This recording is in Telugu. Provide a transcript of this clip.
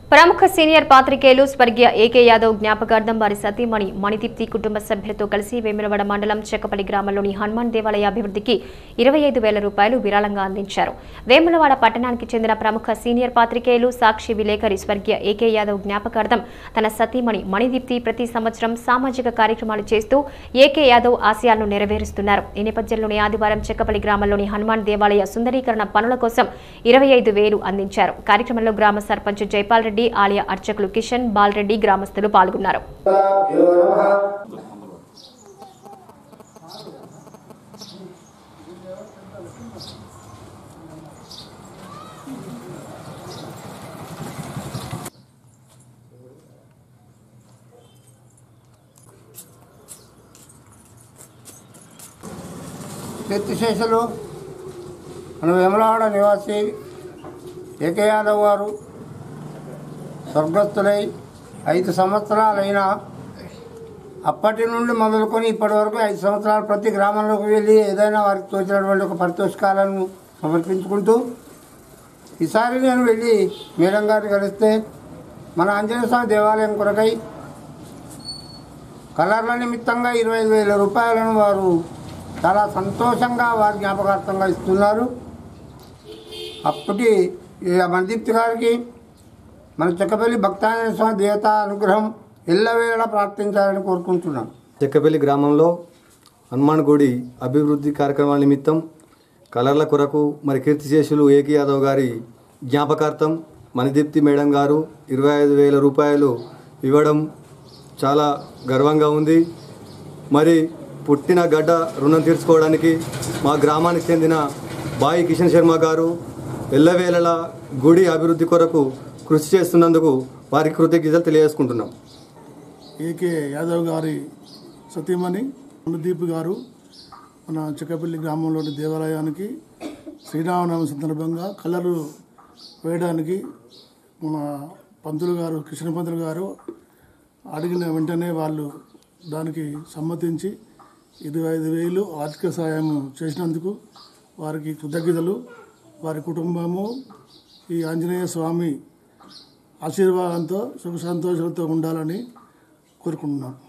ప్రముఖ సీనియర్ పాత్రికేయులు స్వర్గీయ ఏకే యాదవ్ జ్ఞాపకార్థం వారి సతీమణి మణిదీప్తి కుటుంబ సభ్యులతో కలిసి వేములవాడ మండలం చెక్కపల్లి గ్రామంలోని హనుమాన్ దేవాలయ అభివృద్ధికి ఇరవై ఐదు వేల రూపాయలు విరాళంగా అందించారు వేములవాడ పట్టణానికి చెందిన ప్రముఖ సీనియర్ పాత్రికేయులు సాక్షి విలేకరి స్వర్గీయ ఏకే యాదవ్ జ్ఞాపకార్థం తన సతీమణి మణిదీప్తి ప్రతి సంవత్సరం సామాజిక కార్యక్రమాలు చేస్తూ ఏకే యాదవ్ ఆశయాలను నెరవేరుస్తున్నారు ఈ నేపథ్యంలోని ఆదివారం చెక్కపల్లి గ్రామంలోని హనుమాన్ దేవాలయ సుందరీకరణ పనుల కోసం ఇరవై ఐదు వేలు అందించారు కార్యక్రమంలో గ్రామ సర్పంచ్ జైపాల్ రెడ్డి ఆలయ అర్చకులు కిషన్ బాలరెడ్డి గ్రామస్తులు పాల్గొన్నారు కీర్తిశేషులు మన వేమలవాడ నివాసి ఏకే యాదవ్ గారు స్వర్గస్థులై ఐదు సంవత్సరాలైన అప్పటి నుండి మొదలుకొని ఇప్పటి వరకు ఐదు సంవత్సరాలు ప్రతి గ్రామంలోకి వెళ్ళి ఏదైనా వారికి తోచినటువంటి ఒక పారితోషికాలను సమర్పించుకుంటూ ఈసారి నేను వెళ్ళి మేడం గారిని కలిస్తే మన ఆంజనేయ స్వామి దేవాలయం కొరకై కలర్ల నిమిత్తంగా ఇరవై ఐదు వేల రూపాయలను వారు చాలా సంతోషంగా వారి జ్ఞాపకార్థంగా ఇస్తున్నారు అప్పటి ఈ మనదీప్తి గారికి మన చెక్కపల్లి భక్తాంజనేయ స్వామి దేవత అనుగ్రహం ఎల్లవేళ ప్రార్థించాలని కోరుకుంటున్నాం చెక్కపల్లి గ్రామంలో హనుమాన్ గుడి అభివృద్ధి కార్యక్రమాల నిమిత్తం కలర్ల కొరకు మరి కీర్తిశేషులు ఏకి యాదవ్ గారి జ్ఞాపకార్థం మణిదీప్తి మేడం గారు ఇరవై ఐదు వేల రూపాయలు ఇవ్వడం చాలా గర్వంగా ఉంది మరి పుట్టిన గడ్డ రుణం తీర్చుకోవడానికి మా గ్రామానికి చెందిన బాయి కిషన్ శర్మ గారు ఎల్లవేళలా గుడి అభివృద్ధి కొరకు కృషి చేస్తున్నందుకు వారికి కృతజ్ఞతలు తెలియజేసుకుంటున్నాం ఏకే యాదవ్ గారి సతీమణి అనుదీప్ గారు మన చెక్కపల్లి గ్రామంలోని దేవాలయానికి శ్రీరామనవమి సందర్భంగా కలరు వేయడానికి మన పంతులు గారు కృష్ణ పంతులు గారు అడిగిన వెంటనే వాళ్ళు దానికి సమ్మతించి ఇరవై ఐదు వేలు ఆర్థిక సహాయం చేసినందుకు వారికి కృతజ్ఞతలు వారి కుటుంబము ఈ ఆంజనేయ స్వామి ఆశీర్వాదంతో సుఖ సంతోషాలతో ఉండాలని కోరుకుంటున్నాను